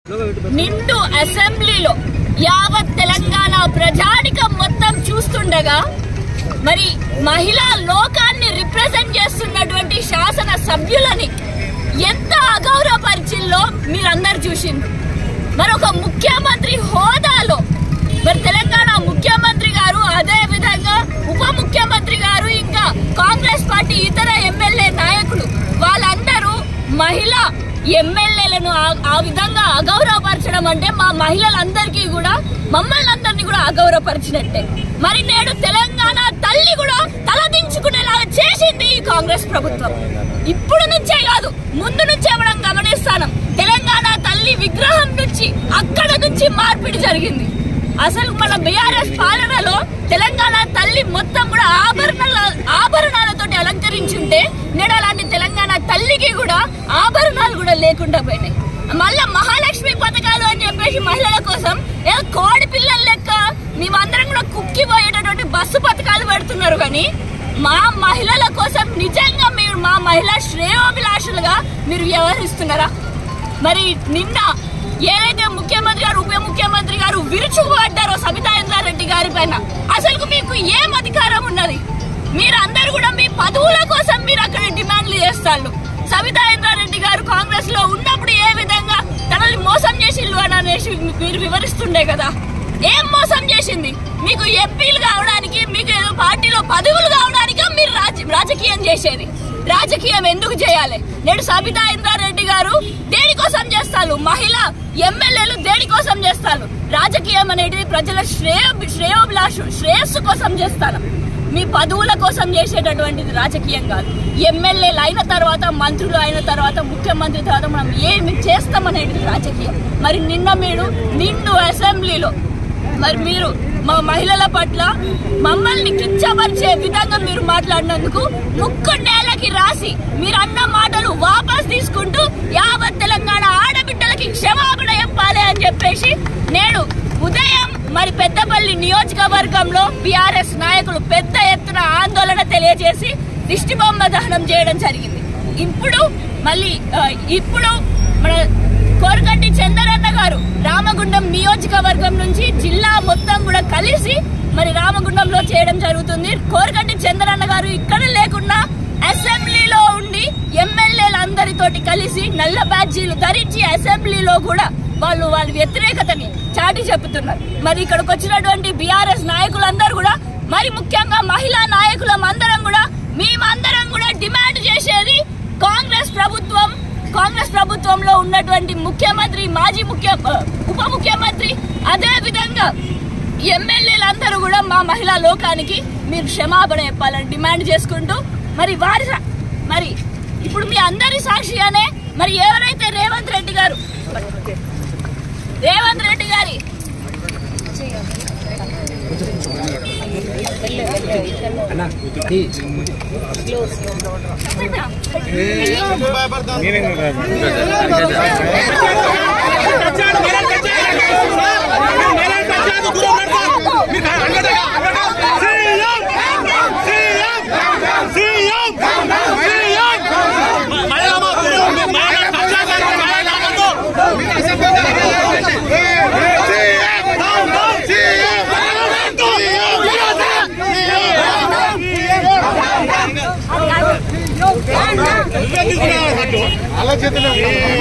నిండు అసెంబ్లీలో యావత్ తెలంగాణ ప్రజానికం మొత్తం చూస్తుండగా మరి మహిళా లోకాన్ని రిప్రజెంట్ చేస్తున్నటువంటి శాసన సభ్యులని ఎంత అగౌరవపరిచిల్లో మీరందరు చూసింది మరి ఒక ముఖ్యమంత్రి హోదాలో మరి తెలంగాణ ముఖ్యమంత్రి గారు అదే విధంగా ఉప ముఖ్యమంత్రి గారు ఇంకా కాంగ్రెస్ పార్టీ ఇతర ఎమ్మెల్యే నాయకులు వాళ్ళందరూ మహిళా ఎమ్మెల్యేలను ఆ- ఆ విధంగా అగౌరవపరచడం అంటే మా మహిళలందరికీ కూడా మమ్మల్ని అందరినీ కూడా అగౌరవపరిచినట్టే మరి నేడు తెలంగాణ తల్లి కూడా తలదించుకునేలాగా చేసింది ఈ కాంగ్రెస్ ప్రభుత్వం ఇప్పుడు నుంచే కాదు ముందు నుంచే మనం గమనిస్తాను తెలంగాణ తల్లి విగ్రహం నుంచి అక్కడ నుంచి మార్పిడి జరిగింది అసలు మన బీఆర్ఎస్ పాలనలో తెలంగాణ తల్లి మొత్తం కూడా ఆభరణాల ఆభరణాలతోటి అలంకరించుంటే నేడు అలాంటి తెలంగాణ తల్లికి కూడా ఆభరణాలు కూడా లేకుండా పోయినాయి మళ్ళా మహాలక్ష్మి పథకాలు అని చెప్పేసి మహిళల కోసం ఏదో కోడి పిల్లల లెక్క మేమందరం కూడా కుక్కిపోయేటటువంటి బస్సు పథకాలు పెడుతున్నారు కానీ మా మహిళల కోసం నిజంగా మీరు మా మహిళా శ్రేయోభిలాషులుగా మీరు వ్యవహరిస్తున్నారా మరి నిన్న ఏదైతే ముఖ్యమంత్రి గారు ఉప ముఖ్యమంత్రి గారు విరుచుకుపడ్డారో సబితా ఇంద్రారెడ్డి గారి పైన అసలు మీకు ఏం అధికారం ఉన్నది మీరందరూ కూడా మీ పదవుల కోసం మీరు అక్కడ డిమాండ్లు చేస్తారు సబితా ఇంద్రారెడ్డి గారు కాంగ్రెస్ లో ఉన్నప్పుడు ఏ విధంగా తనని మోసం చేసిల్లు అని అనేసి మీరు వివరిస్తుండే కదా ఏం మోసం చేసింది మీకు ఎంపీలు కావడానికి మీకు ఏదో పార్టీలో పదవులు కావడానికి మీరు రాజ- రాజకీయం చేసేది రాజకీయం ఎందుకు చేయాలి నేడు సబితా ఇంద్రారెడ్డి గారు దేనికోసం చేస్తారు మహిళ ఎమ్మెల్యేలు దేనికోసం చేస్తారు రాజకీయం అనేది ప్రజల శ్రేయ శ్రేయోభిలాషు శ్రేయస్సు కోసం చేస్తారు మీ పదవుల కోసం చేసేటటువంటిది రాజకీయం కాదు ఎమ్మెల్యేలు అయిన తర్వాత మంత్రులు అయిన తర్వాత ముఖ్యమంత్రి తర్వాత మనం ఏమి చేస్తామనేది రాజకీయం మరి నిన్న మీరు నిండు అసెంబ్లీలో మరి మీరు మా మహిళల పట్ల మమ్మల్ని కించపరిచే విధంగా మీరు మాట్లాడినందుకు ముక్కు నేలకి రాసి మీరు అన్న మాటలు వాపస్ తీసుకుంటూ యావత్ తెలంగాణ ఆడబిడ్డలకి క్షమాపణ చెప్పాలి అని చెప్పేసి నేడు ఉదయం మరి పెద్దపల్లి నియోజకవర్గంలో బీఆర్ఎస్ నాయకులు పెద్ద ఎత్తున ఆందోళన తెలియజేసి దిష్టి బొమ్మ దహనం చేయడం జరిగింది ఇప్పుడు మళ్ళీ ఆ, ఇప్పుడు మన కోరగంటి చందరన్న గారు రామగుండం నియోజకవర్గం నుంచి జిల్లా మొత్తం కూడా కలిసి మరి రామగుండంలో చేయడం జరుగుతుంది కోరగంటి చందరన్న గారు ఇక్కడ లేకున్నా అసెంబ్లీలో ఉండి ఎమ్మెల్యేలందరితోటి కలిసి నల్ల బ్యాడ్జీలు ధరించి అసెంబ్లీలో కూడా వాళ్ళు వాళ్ళ వ్యతిరేకతని చాటి చెప్తున్నారు మరి ఇక్కడికి వచ్చినటువంటి బీఆర్ఎస్ నాయకులందరూ కూడా మరి ముఖ్యంగా మహిళా నాయకులం అందరం కూడా మేమందరం కూడా డిమాండ్ చేసేది కాంగ్రెస్ ప్రభుత్వం కాంగ్రెస్ ప్రభుత్వంలో ఉన్నటువంటి ముఖ్యమంత్రి మాజీ ముఖ్య ఉప ముఖ్యమంత్రి అదే విధంగా ఎమ్మెల్యేలందరూ కూడా మా మహిళా లోకానికి మీరు క్షమాపణ చెప్పాలని డిమాండ్ చేసుకుంటూ మరి వారి సా- మరి ఇప్పుడు మీ అందరి సాక్షిగానే మరి ఎవరైతే రేవంత్ రెడ్డి గారు రేవంత్ రెడ్డి గారి అలా చేతులు